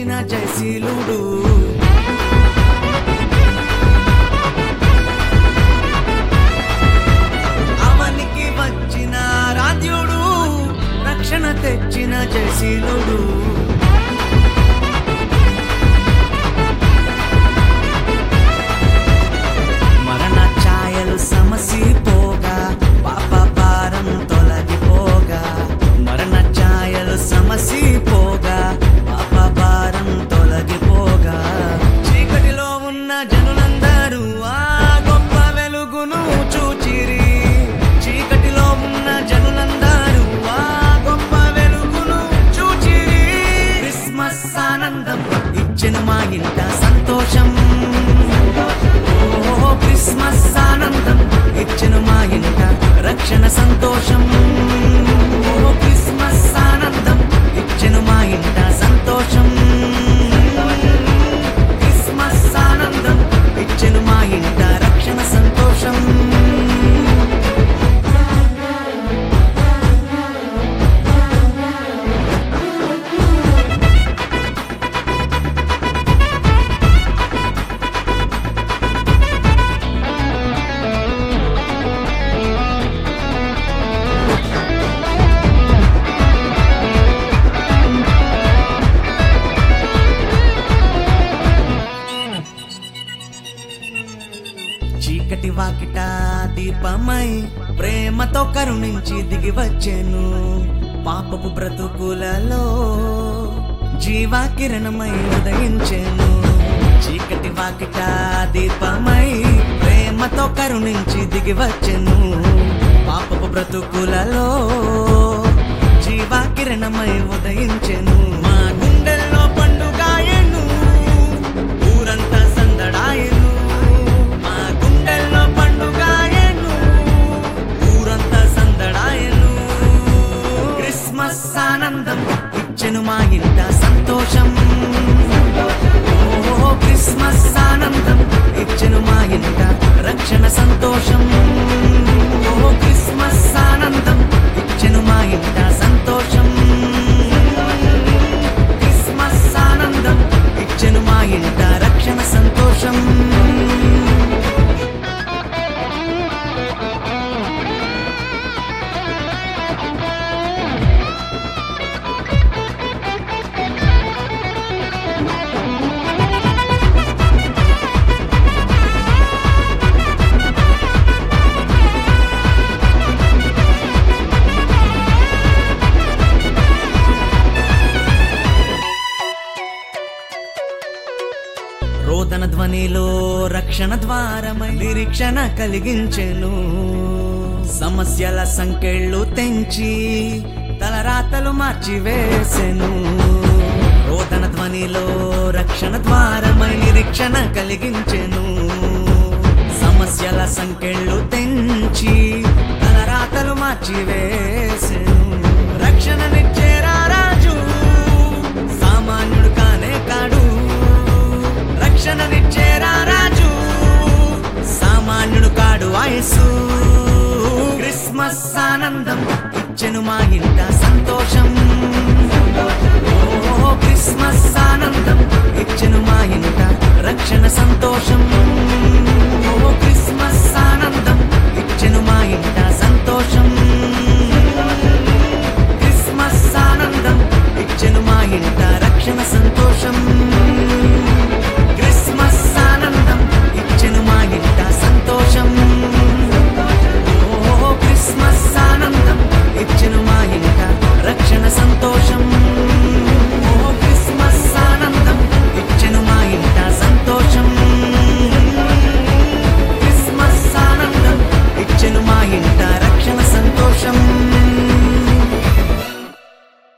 తెచ్చిన జయశీలుడు అవనికి వచ్చిన రాధ్యుడు రక్షణ తెచ్చిన జయశీలుడు మరణ ఛాయలు సమసిపోగా పాప భారం తొలగిపోగా మరణ ఛాయలు సమసిపోగా పాప భారం తొలగిపోగా చీకటిలో ఉన్న జనులందరూ ఆ గొప్ప వెలుగును చూచిరి చీకటిలో ఉన్న జనులందరూ ఆ గొప్ప వెలుగును చూచిరి క్రిస్మస్ ఆనందం ఇచ్చిన మా ఇంట సంతోషం ఓ క్రిస్మస్ ఆనందం ఇచ్చిన మా ఇంట రక్షణ సంతోషం ఓ క్రిస్మస్ ఆనందం ఇచ్చిన మా ఇంట సంతోషం క్రిస్మస్ ఆనందం ఇచ్చిన మా ఇంట రక్షణ సంతోషం చీకటి వాకిట దీపమై ప్రేమతో కరుణించి దిగి వచ్చెను పాపపు బ్రతుకులలో జీవా కిరణమై ఉదయించెను చీకటి వాకిట దీపమై ప్రేమతో కరుణించి దిగి వచ్చెను పాపపు బ్రతుకులలో జీవా కిరణమై ఉదయించెను మా గుండెల్లో పండుగాయను ఊరంతా సందడాయను మా గుండెల్లో పండుగాయను ఊరంతా సందడాయను క్రిస్మస్ ఆనందం ఇచ్చెను మా ఇంట సంతోషం ఓ క్రిస్మస్ ఆనందం ఇచ్చెను మా ఇంట రక్షణ సంతోషం ఓ క్రిస్మస్ ఆనందం ఇచ్చెను మా ఇంట సంతోషం క్రిస్మస్ ఆనందం ఇచ్చెను మా ఇంట రక్షణ సంతోషం రోదన ధ్వనిలో రక్షణ ద్వారమై నిరీక్షణ కలిగించెను సమస్యల సంకెళ్ళు తెంచి తలరాతలు మార్చివేసెను రోదన ధ్వనిలో రక్షణ ద్వారమై నిరీక్షణ కలిగించెను సమస్యల సంకెళ్ళు తెంచి తలరాతలు మార్చివేసెను రక్షణనిచ్చేరా రాజు సామాన్యుడు కానే కాడు రక్షణనిచ్చేరా రాజు సామాన్యుడు కాడు వయసు క్రిస్మస్ ఆనందం ఇచ్చెను మా ఇంట సంతోషం